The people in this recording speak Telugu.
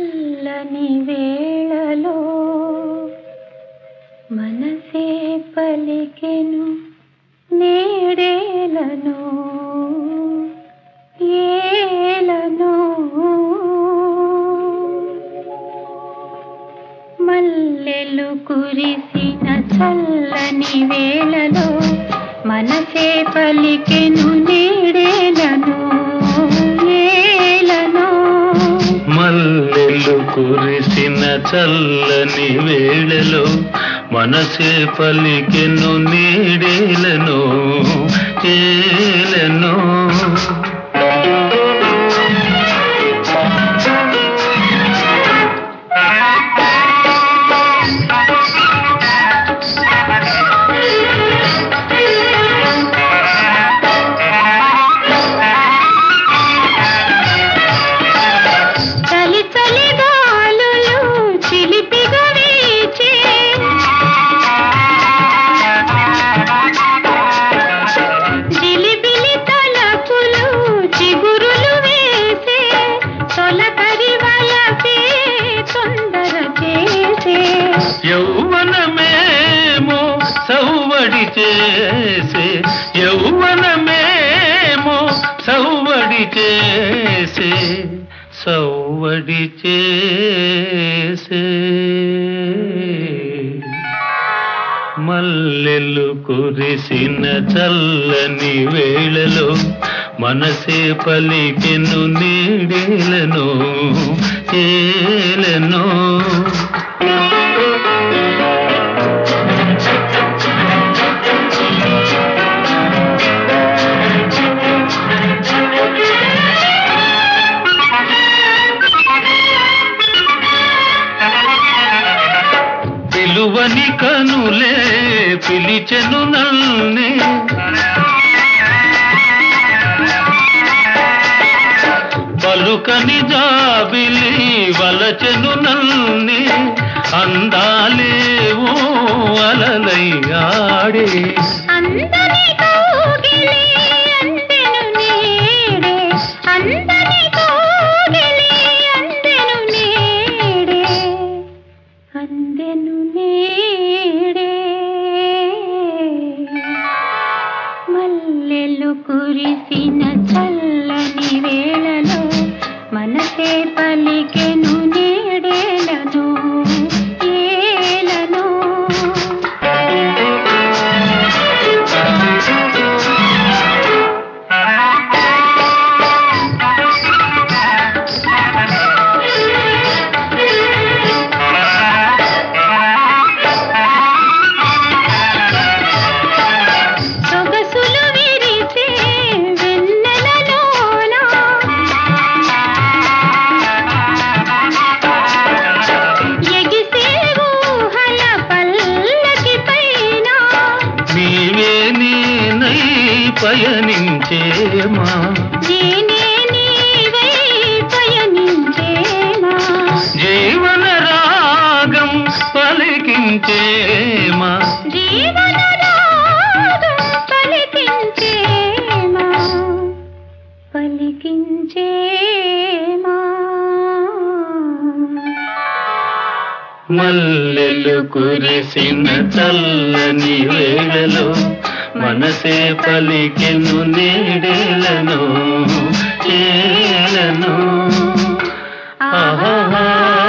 చల్లని వేళలో మనసే పలికెను నేడేలను ఏలను మల్లెలు కురిసిన చల్లని వేళలో మనసే పలికెను నేడేలను ఏలను మల్లెలు కురిసిన చల్లని వేళలో మనసే పలికెను నీడేలను ఏలను చలి చలి గాలులు చిలిపిగా వీచే జిలిబిలి తలపులు చిగురులు వేసే తొలకరి వలపే తొందర చేసే యౌవనమేమో సౌవడి చేసే యౌవనమేమో సౌవడి చేసే సౌవడి చేసే మల్లెలు కురిసిన చల్లని వేళలో మనసే పలికెను నీడేలను ఏలను పిలువని కనులే పిలిచెను నల్నే పలుకని జాబిలి వలచెను నల్ని అందాలేవో అలలై ఆడే అందని కౌగిలి అందెను నేడే అందని కౌగిలి అందెను నేడే అందెను నేడే మల్లెలు కురిసిన చల్లని వేళలో మనసే పలికెను నేడేలను ఏలను సొగసులు విరిసే వెన్నెలలోన ఎగిసే ఊహల పల్లకి పైన నీవే నేనై పయనించేమా నేనే నీవై పయనించేనా జీవన రాగం పలికించేమా జీవన రాగం పలికించేమా పలికించేమా మల్లెలు కురిసిన చల్లని వేళలో మనసే పలికెను నీడేలను ఏలను ఆహా